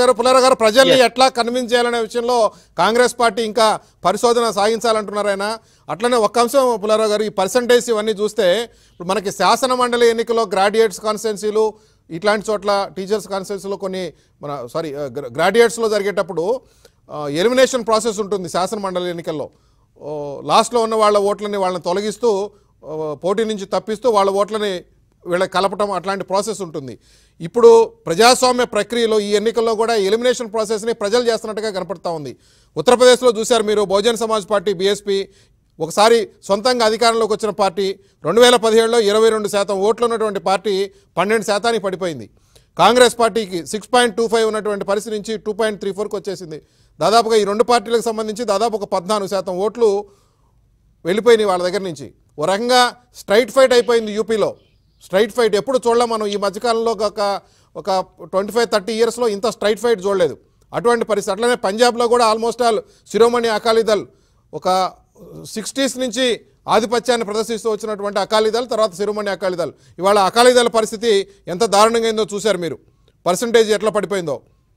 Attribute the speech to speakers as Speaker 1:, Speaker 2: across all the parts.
Speaker 1: గారు పుల్లారావు గారు ప్రజల్ని ఎట్లా కన్విన్స్ చేయాలనే విషయంలో కాంగ్రెస్ పార్టీ ఇంకా పరిశోధన సాగించాలంటున్నారు ఆయన అట్లనే ఒక్క అంశం పుల్లారావు గారు ఈ పర్సంటేజ్ ఇవన్నీ చూస్తే ఇప్పుడు మనకి శాసన మండలి ఎన్నికల్లో గ్రాడ్యుయేట్స్ కాన్స్టిట్యున్సీలు ఇట్లాంటి చోట్ల టీచర్స్ కాన్స్టిట్యున్సీలో కొన్ని మన సారీ గ్రాడ్యుయేట్స్లో జరిగేటప్పుడు ఎలిమినేషన్ ప్రాసెస్ ఉంటుంది శాసన మండలి ఎన్నికల్లో ఓ, లాస్ట్లో ఉన్న వాళ్ళ ఓట్లని వాళ్ళని తొలగిస్తూ ఓ, పోటీ నుంచి తప్పిస్తూ వాళ్ళ ఓట్లని వీళ్ళ కలపటం అట్లాంటి ప్రాసెస్ ఉంటుంది ఇప్పుడు ప్రజాస్వామ్య ప్రక్రియలో ఈ ఎన్నికల్లో కూడా ఎలిమినేషన్ ప్రాసెస్ని ప్రజలు చేస్తున్నట్టుగా కనపడతా ఉంది ఉత్తరప్రదేశ్లో చూశారు మీరు బహుజన్ సమాజ్ పార్టీ బీఎస్పీ ఒకసారి సొంతంగా అధికారంలోకి వచ్చిన పార్టీ రెండు వేల పదిహేడులో ఇరవై రెండు శాతం ఓట్లు ఉన్నటువంటి పార్టీ పన్నెండు శాతానికి పడిపోయింది కాంగ్రెస్ పార్టీకి సిక్స్ పాయింట్ టూ ఫైవ్ ఉన్నటువంటి పరిస్థితి నుంచి టూ పాయింట్ త్రీ ఫోర్కి వచ్చేసింది దాదాపుగా ఈ రెండు పార్టీలకు సంబంధించి దాదాపు ఒక పద్నాలుగు శాతం ఓట్లు వెళ్ళిపోయినాయి వాళ్ళ దగ్గర నుంచి ఓ రకంగా స్ట్రైట్ ఫైట్ అయిపోయింది యూపీలో స్ట్రైట్ ఫైట్ ఎప్పుడు చూడలేం మనం ఈ మధ్యకాలంలో ఒక ఒక ట్వంటీ ఫైవ్ థర్టీ ఇయర్స్లో ఇంత స్ట్రైట్ ఫైట్ చూడలేదు అటువంటి పరిస్థితి అట్లనే పంజాబ్లో కూడా ఆల్మోస్ట్ ఆల్ శిరోమణి అకాలీదల్ ఒక సిక్స్టీస్ నుంచి ఆధిపత్యాన్ని ప్రదర్శిస్తూ వచ్చినటువంటి అకాలీదల్ తర్వాత శిరోమణి అకాలీదల్ ఇవాళ అకాలీదళ పరిస్థితి ఎంత దారుణంగా అయిందో చూశారు మీరు పర్సంటేజ్ ఎట్లా పడిపోయిందో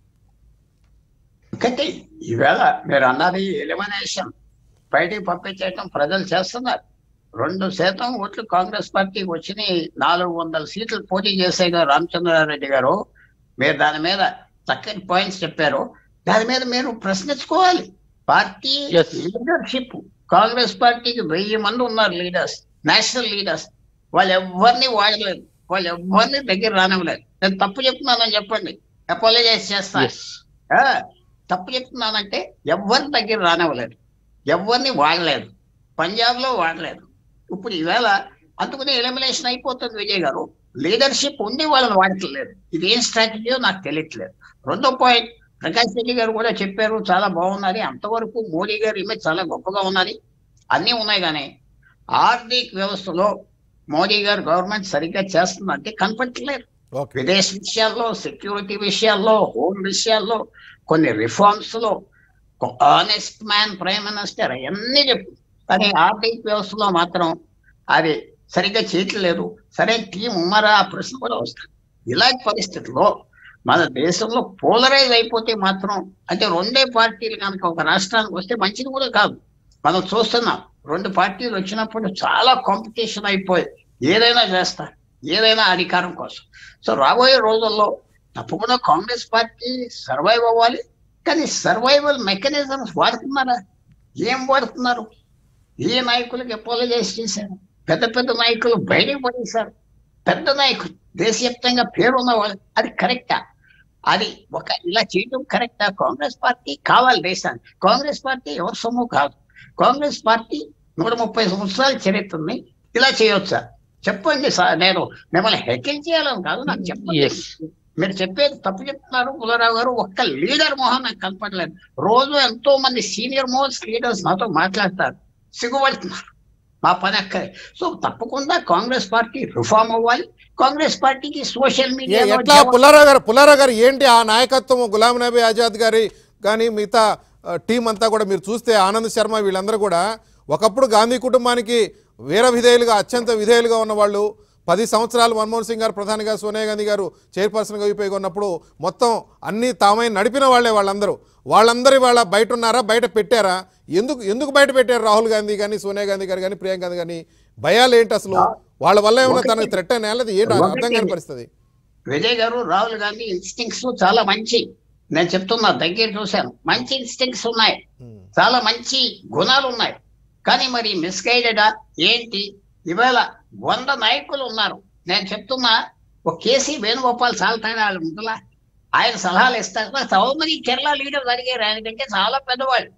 Speaker 2: ఒకటి ఈవేళ మీరు అన్నది ఎలిమినేషన్ బయటికి పంపించేయటం ప్రజలు చేస్తున్నారు రెండు శాతం ఓట్లు కాంగ్రెస్ పార్టీకి వచ్చినాయి నాలుగు వందల సీట్లు పోటీ చేసే గారు రామచంద్రారెడ్డి గారు మీరు దాని మీద చక్కని పాయింట్స్ చెప్పారు దాని మీద మీరు ప్రశ్నించుకోవాలి party
Speaker 3: Yes.
Speaker 2: Leadership Congress party వెయ్యి మంది ఉన్నారు లీడర్స్ నేషనల్ లీడర్స్ వాళ్ళు ఎవరిని వాడలేదు వాళ్ళు ఎవరిని దగ్గర రానివ్వలేదు నేను తప్పు చెప్తున్నానని చెప్పండి అపాలజైజ్ చేస్తాను
Speaker 3: ఎస్
Speaker 2: ఆ, తప్పు చెప్తున్నానంటే ఎవరి దగ్గర రానివ్వలేదు ఎవరిని వాడలేదు పంజాబ్ లో వాడలేదు ఇప్పుడు ఈవేళ అందుకనే ఎలిమినేషన్ అయిపోతుంది విజయ్ గారు లీడర్షిప్ ఉంది వాళ్ళని వాడట్లేదు ఇది ఏం స్ట్రాటజీయో నాకు తెలియట్లేదు రెండో పాయింట్ ప్రకాష్ రెడ్డి గారు కూడా చెప్పారు చాలా బాగున్నది అంతవరకు మోడీ గారి ఇమేజ్ చాలా గొప్పగా ఉన్నది అన్నీ ఉన్నాయి కానీ ఆర్థిక వ్యవస్థలో మోడీ గారు గవర్నమెంట్ సరిగ్గా చేస్తుందంటే కనపట్టలేదు
Speaker 1: ఓకే
Speaker 2: విదేశ విషయాల్లో సెక్యూరిటీ విషయాల్లో హోమ్ విషయాల్లో కొన్ని రిఫార్మ్స్ లో ఆనెస్ట్ మ్యాన్ ప్రైమ్ మినిస్టర్ అన్నీ చెప్పు కానీ ఆర్థిక వ్యవస్థలో మాత్రం అది సరిగ్గా చేయట్లేదు సరే టీం ఉమ్మరా ఆ ప్రశ్న కూడా వస్తుంది ఇలాంటి పరిస్థితుల్లో మన దేశంలో పోలరైజ్ అయిపోతే మాత్రం అంటే రెండే పార్టీలు కనుక ఒక రాష్ట్రానికి వస్తే మంచిది కూడా కాదు మనం చూస్తున్నాం రెండు పార్టీలు వచ్చినప్పుడు చాలా కాంపిటీషన్ అయిపోయి ఏదైనా చేస్తారు ఏదైనా అధికారం కోసం సో రాబోయే రోజుల్లో తప్పకుండా కాంగ్రెస్ పార్టీ సర్వైవ్ అవ్వాలి కానీ సర్వైవల్ మెకానిజమ్స్ వాడుతున్నారా ఏం వాడుతున్నారు ఏ నాయకులకు అపాలజైజ్ చేశారు పెద్ద పెద్ద నాయకులు బయటకు పడేశారు పెద్ద నాయకులు దేశవ్యాప్తంగా పేరున్న వాళ్ళు అది కరెక్టా అది ఒక ఇలా చేయడం కరెక్టా కాంగ్రెస్ పార్టీ కావాలి దేశానికి కాంగ్రెస్ పార్టీ ఎవరి సొమ్ము కాదు కాంగ్రెస్ పార్టీ నూట ముప్పై సంవత్సరాల చరిత్ర ఉంది ఇలా చేయొచ్చా చెప్పండి సార్ నేను మిమ్మల్ని హెకిల్ చేయాలని కాదు నాకు చెప్పండి
Speaker 3: Yes.
Speaker 2: మీరు చెప్పేది తప్పు చెప్తున్నారు పుల్లారావు గారు ఒక్క లీడర్ మొహం నాకు కనపడలేదు రోజు ఎంతో మంది సీనియర్ మోస్ట్ లీడర్స్ నాతో మాట్లాడతారు సిగ్గుపడుతున్నారు మా పని అక్కడే సో తప్పకుండా కాంగ్రెస్ పార్టీ రిఫార్మ్ అవ్వాలి కాంగ్రెస్ పార్టీకి సోషల్
Speaker 1: ఏ-
Speaker 2: మీడియా
Speaker 1: ఎట్లా పుల్లారావు గారు పుల్లారావు గారు ఏంటి ఆ నాయకత్వం గులాం నబీ ఆజాద్ గారి కానీ మిగతా ఆ, టీం అంతా కూడా మీరు చూస్తే ఆనంద్ శర్మ వీళ్ళందరూ కూడా ఒకప్పుడు గాంధీ కుటుంబానికి వీర విధేయులుగా అత్యంత విధేయులుగా ఉన్నవాళ్ళు పది సంవత్సరాలు మన్మోహన్ సింగ్ గారు ప్రధానిగా సోనియా గాంధీ గారు చైర్పర్సన్గా అయిపోయి ఉన్నప్పుడు మొత్తం అన్నీ తామై నడిపిన వాళ్ళే వాళ్ళందరూ వాళ్ళందరి వాళ్ళ బయట ఉన్నారా బయట పెట్టారా ఎందుకు ఎందుకు బయట పెట్టారు రాహుల్ గాంధీ కానీ సోనియా గాంధీ గారు కానీ ప్రియాంక గాంధీ కానీ భయాలు ఏంటి అసలు వాళ్ళ వల్ల ఏమైనా తనకు థ్రెట్ అయినా లేదా ఏంటి అర్థం కాని పరిస్థితి
Speaker 2: విజయ్ గారు రాహుల్ గాంధీ ఇన్స్టింగ్స్ చాలా మంచి నేను చెప్తున్నా దగ్గర చూశాను మంచి ఇన్స్టింగ్స్ ఉన్నాయి
Speaker 1: ఉమ్.
Speaker 2: చాలా మంచి గుణాలు ఉన్నాయి కానీ మరి మిస్గైడెడా ఏంటి ఇవాళ వంద నాయకులు ఉన్నారు నేను చెప్తున్నా ఒక కేసీ వేణుగోపాల్ చాలా తేడా ఉంటుందా ఆయన సలహాలు ఇస్తారు నాకు చాలా మంది కేరళ లీడర్స్ అడిగారు ఆయనకంటే చాలా పెద్దవాళ్ళు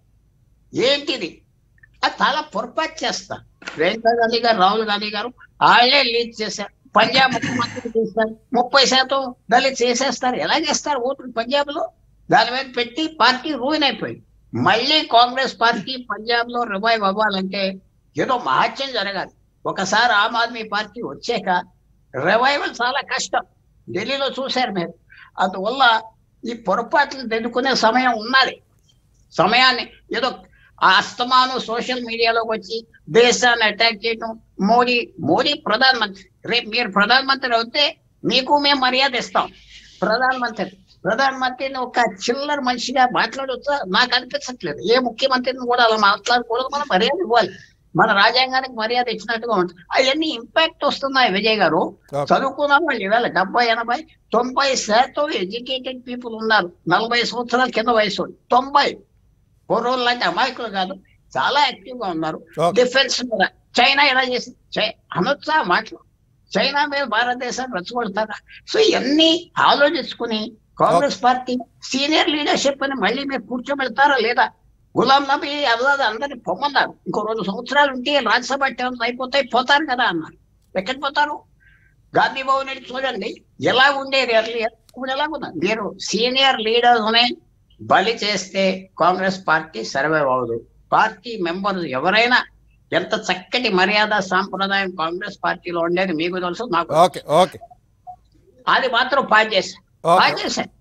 Speaker 2: ఏంటిది అది చాలా పొరపాటు చేస్తారు ప్రియాంక గాంధీ గారు రాహుల్ గాంధీ గారు వాళ్ళే లీడ్ చేశారు పంజాబ్ ముఖ్యమంత్రి చేస్తారు ముప్పై శాతం దళిత్ చేసేస్తారు ఎలా చేస్తారు ఓట్లు పంజాబ్ లో దాని మీద పెట్టి పార్టీ రూయిన్ అయిపోయింది మళ్ళీ కాంగ్రెస్ పార్టీ పంజాబ్ లో రివైవ్ అవ్వాలంటే ఏదో మహత్యం జరగాలి ఒకసారి ఆమ్ ఆద్మీ పార్టీ వచ్చాక రివైవల్ చాలా కష్టం ఢిల్లీలో చూశారు మీరు అందువల్ల ఈ పొరపాట్లు దిద్దుకునే సమయం ఉన్నది సమయాన్ని ఏదో ఆ అస్తమాను సోషల్ మీడియాలోకి వచ్చి దేశాన్ని అటాక్ చేయడం మోడీ మోడీ ప్రధానమంత్రి రేపు మీరు ప్రధానమంత్రి అవుతే మీకు మేము మర్యాద ఇస్తాం ప్రధానమంత్రి ప్రధానమంత్రిని ఒక చిల్లర మనిషిగా మాట్లాడొచ్చా నాకు అనిపించట్లేదు ఏ ముఖ్యమంత్రిని కూడా అలా మాట్లాడకూడదు మనం మర్యాద ఇవ్వాలి మన రాజ్యాంగానికి మర్యాద ఇచ్చినట్టుగా ఉంటుంది అవన్నీ ఇంపాక్ట్ వస్తున్నాయి విజయ్ గారు
Speaker 1: Okay.
Speaker 2: చదువుకున్న వాళ్ళు ఈవేళ డెబ్బై ఎనభై తొంభై శాతం ఎడ్యుకేటెడ్ పీపుల్ ఉన్నారు నలభై సంవత్సరాల కింద వయసు వాళ్ళు. తొంభై పూర్వం లాంటి అమాయకులు కాదు చాలా యాక్టివ్ గా ఉన్నారు
Speaker 1: Okay.
Speaker 2: డిఫెన్స్ మీద చైనా ఎలా చేసి చై- అనొచ్చా మాటలు చైనా మీద భారతదేశాన్ని రెచ్చగొడతారా సో ఇవన్నీ ఆలోచించుకుని కాంగ్రెస్ పార్టీ సీనియర్ లీడర్షిప్ అని మళ్ళీ మీరు కూర్చోబెడతారా లేదా గులాం నబీ ఆజాద్ అందరినీ పొమ్మన్నారు ఇంకో రెండు సంవత్సరాలు ఉంటే రాజ్యసభ టర్మ్స్ అయిపోతాయి పోతారు కదా అన్నారు ఎక్కడ పోతారు గాంధీ భవన్ వెళ్ళి చూడండి ఎలా ఉండేది ఎర్లియర్ ఇప్పుడు ఎలా ఉన్నారు మీరు సీనియర్ లీడర్స్ నే బలి చేస్తే కాంగ్రెస్ పార్టీ సర్వైవ్ అవ్వదు పార్టీ మెంబర్స్ ఎవరైనా ఎంత చక్కటి మర్యాద సాంప్రదాయం కాంగ్రెస్ పార్టీలో ఉండేది మీకు తెలుసు నాకు
Speaker 1: ఓకే ఓకే
Speaker 2: అది మాత్రం పాస్ చేశారు
Speaker 1: ఓకే
Speaker 2: పాస్ చేశారు